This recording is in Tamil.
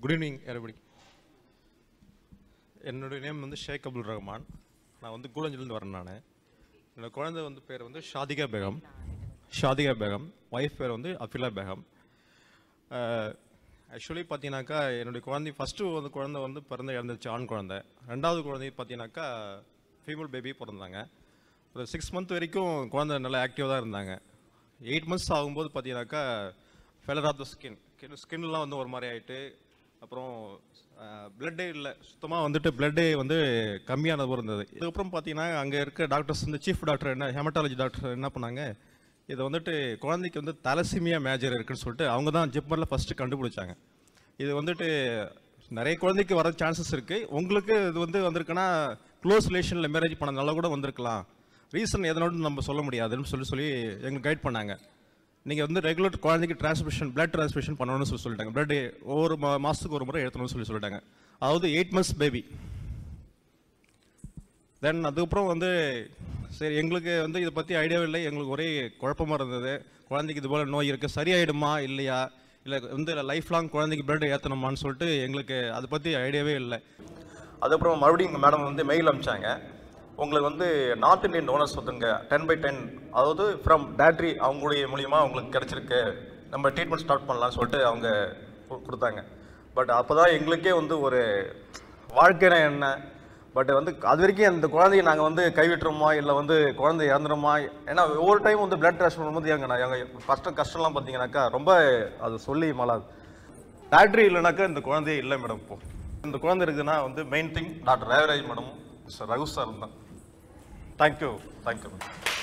குட் ஈவினிங் everybody என்னுடைய நேம் வந்து ஷேக் அப்துல் ரஹ்மான் நான் வந்து கூலஞ்சிலேருந்து வரேன் நான் என்னோட குழந்தை வந்து பேர் வந்து ஷாதிகா பேகம் ஷாதிகா பேகம் ஒய்ஃப் பேர் வந்து அஃபிலா பேகம் ஆக்சுவலி பார்த்தீங்கன்னாக்கா என்னுடைய குழந்தை ஃபஸ்ட்டு வந்து குழந்தை வந்து பிறந்து இறந்துச்சு ஆண் குழந்தை ரெண்டாவது குழந்தை பார்த்தீங்கன்னாக்கா ஃபீமேல் பேபி பிறந்தாங்க ஒரு சிக்ஸ் மந்த் வரைக்கும் குழந்தை நல்லா ஆக்டிவாக தான் இருந்தாங்க எயிட் மந்த்ஸ் ஆகும்போது பார்த்தீங்கன்னாக்கா ஃபெலர் ஆஃப் த ஸ்கின் ஸ்கின்லாம் வந்து ஒரு மாதிரி ஆயிட்டு அப்புறம் பிளட்டே இல்லை சுத்தமாக வந்துட்டு பிளட்டே வந்து கம்மியானது இருந்தது இதுக்கப்புறம் பார்த்தீங்கன்னா அங்கே இருக்க டாக்டர்ஸ் வந்து சீஃப் டாக்டர் என்ன ஹெமட்டாலஜி டாக்டர் என்ன பண்ணாங்க இது வந்துட்டு குழந்தைக்கு வந்து தலசிமியா மேஜர் இருக்குன்னு சொல்லிட்டு அவங்க தான் ஜிப்மரில் ஃபஸ்ட்டு கண்டுபிடிச்சாங்க இது வந்துட்டு நிறைய குழந்தைக்கு வர சான்சஸ் இருக்குது உங்களுக்கு இது வந்து வந்திருக்குன்னா க்ளோஸ் ரிலேஷனில் மேரேஜ் பண்ணனால கூட வந்திருக்கலாம் ரீசன் எதனோடு நம்ம சொல்ல முடியாதுன்னு சொல்லி சொல்லி எங்களுக்கு கைட் பண்ணாங்க நீங்கள் வந்து ரெகுலர் குழந்தைக்கு டிரான்ஸ்மிஷன் பிளட் டிரான்ஸ்மிஷன் பண்ணணும்னு சொல்லி சொல்லிட்டாங்க பிளட் ஒவ்வொரு மா மாதத்துக்கு ஒரு முறை எடுத்தணும்னு சொல்லி சொல்லிட்டாங்க அதாவது எயிட் மந்த்ஸ் பேபி தென் அதுக்கப்புறம் வந்து சரி எங்களுக்கு வந்து இதை பற்றி ஐடியாவே இல்லை எங்களுக்கு ஒரே குழப்பமாக இருந்தது குழந்தைக்கு இது போல் நோய் இருக்குது சரியாயிடுமா இல்லையா இல்லை வந்து லைஃப் லாங் குழந்தைக்கு பிளட் ஏற்றணுமான்னு சொல்லிட்டு எங்களுக்கு அதை பற்றி ஐடியாவே இல்லை அதுக்கப்புறம் மறுபடியும் எங்கள் மேடம் வந்து மெயில் அனுப்பிச்சாங்க உங்களுக்கு வந்து நார்த் இந்தியன் டோனர்ஸ் ஒருத்தங்க டென் பை டென் அதாவது ஃப்ரம் டேட்ரி அவங்களுடைய மூலியமாக உங்களுக்கு கிடச்சிருக்கு நம்ம ட்ரீட்மெண்ட் ஸ்டார்ட் பண்ணலாம்னு சொல்லிட்டு அவங்க கு- கொடுத்தாங்க பட் அப்போ தான் எங்களுக்கே வந்து ஒரு வாழ்க்கைனா என்ன பட் வந்து அது வரைக்கும் அந்த குழந்தைய நாங்கள் வந்து கைவிட்டுறோமா இல்லை வந்து குழந்தை இறந்துருமா ஏன்னா ஒவ்வொரு டைம் வந்து பிளட் ட்ரான்ஸ்ஃபர் பண்ணும்போது எங்க நான் எங்கள் கஷ்டம் கஷ்டம்லாம் பார்த்தீங்கன்னாக்கா ரொம்ப அது சொல்லி மலாது பேட்டரி இல்லைனாக்கா இந்த குழந்தையே இல்லை மேடம் இப்போ இந்த குழந்தை இருக்குதுன்னா வந்து main thing doctor Revaraj madam mister Raghu sir தான் தேங்க்யூ தேங்க்யூ மேடம்